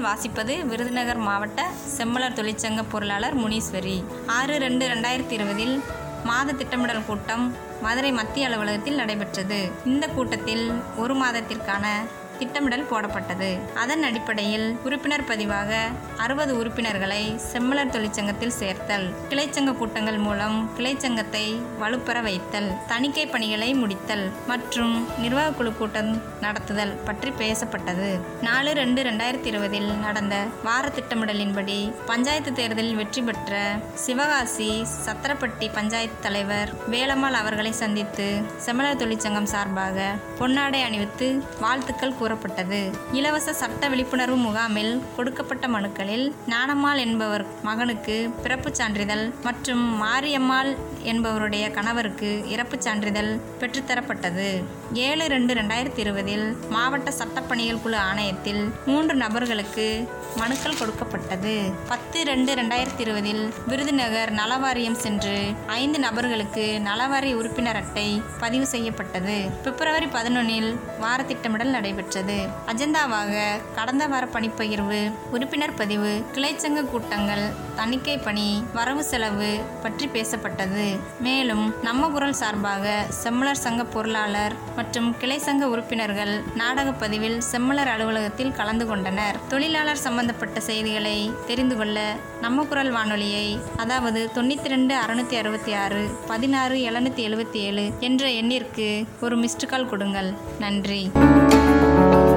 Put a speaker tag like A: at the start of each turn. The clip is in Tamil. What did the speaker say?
A: வாசிப்பது விருதுநகர் மாவட்ட செம்மலர் தொழிற்சங்க பொருளாளர் முனீஸ்வரி ஆறு ரெண்டு ரெண்டாயிரத்தி இருபதில் மாத திட்டமிடல் கூட்டம் மதுரை மத்திய அலுவலகத்தில் நடைபெற்றது இந்த கூட்டத்தில் ஒரு மாதத்திற்கான திட்டமிடல் போடப்பட்டது அதன் அடிப்படையில் உறுப்பினர் பதிவாக அறுபது உறுப்பினர்களை செம்மலர் தொழிற்சங்கத்தில் சேர்த்தல் கிளைச்சங்க கூட்டங்கள் மூலம் கிளைச்சங்கத்தை வலுப்பெற வைத்தல் தணிக்கை பணிகளை முடித்தல் மற்றும் நிர்வாக குழு கூட்டம் நடத்துதல் பற்றி பேசப்பட்டது நாலு ரெண்டு ரெண்டாயிரத்தி இருபதில் நடந்த வார திட்டமிடலின்படி பஞ்சாயத்து தேர்தலில் வெற்றி பெற்ற சிவகாசி சத்திரப்பட்டி பஞ்சாயத்து தலைவர் வேலம்மாள் அவர்களை சந்தித்து செம்மலர் தொழிற்சங்கம் சார்பாக பொன்னாடை அணிவித்து வாழ்த்துக்கள் கூறப்பட்டது இலவச சட்ட விழிப்புணர்வு முகாமில் கொடுக்கப்பட்ட மனுக்களில் ஞானம்மாள் என்பவர் மகனுக்கு பிறப்புச் சான்றிதழ் மற்றும் மாரியம்மாள் என்பவருடைய கணவருக்கு இறப்புச் சான்றிதழ் பெற்றுத்தரப்பட்டது ஏழு ரெண்டு ரெண்டாயிரத்தி இருபதில் மாவட்ட சட்டப்பணிகள் குழு ஆணையத்தில் மூன்று நபர்களுக்கு மனுக்கள் கொடுக்கப்பட்டது பத்து ரெண்டு ரெண்டாயிரத்தி இருபதில் விருதுநகர் நலவாரியம் சென்று ஐந்து நபர்களுக்கு நலவாரிய உறுப்பினர் அட்டை பதிவு செய்யப்பட்டது பிப்ரவரி பதினொன்னில் வார திட்டமிடல் நடைபெற்றது அஜெண்டாவாக கடந்த வார பணிப்பகிர்வு உறுப்பினர் பதிவு கிளைச்சங்க கூட்டங்கள் தணிக்கை பணி வரவு செலவு பற்றி பேசப்பட்டது மேலும் நம்ம குரல் சார்பாக செம்மலர் சங்க பொருளாளர் மற்றும் கிளை சங்க உறுப்பினர்கள் நாடகப் பதிவில் செம்மலர் அலுவலகத்தில் கலந்து கொண்டனர் தொழிலாளர் சம்பந்தப்பட்ட செய்திகளை தெரிந்து கொள்ள நம்ம குரல் வானொலியை அதாவது தொண்ணூற்றி ரெண்டு அறுநூத்தி அறுபத்தி ஆறு பதினாறு எழுநூத்தி எழுபத்தி ஏழு என்ற எண்ணிற்கு ஒரு மிஸ்டு கால் கொடுங்கள் நன்றி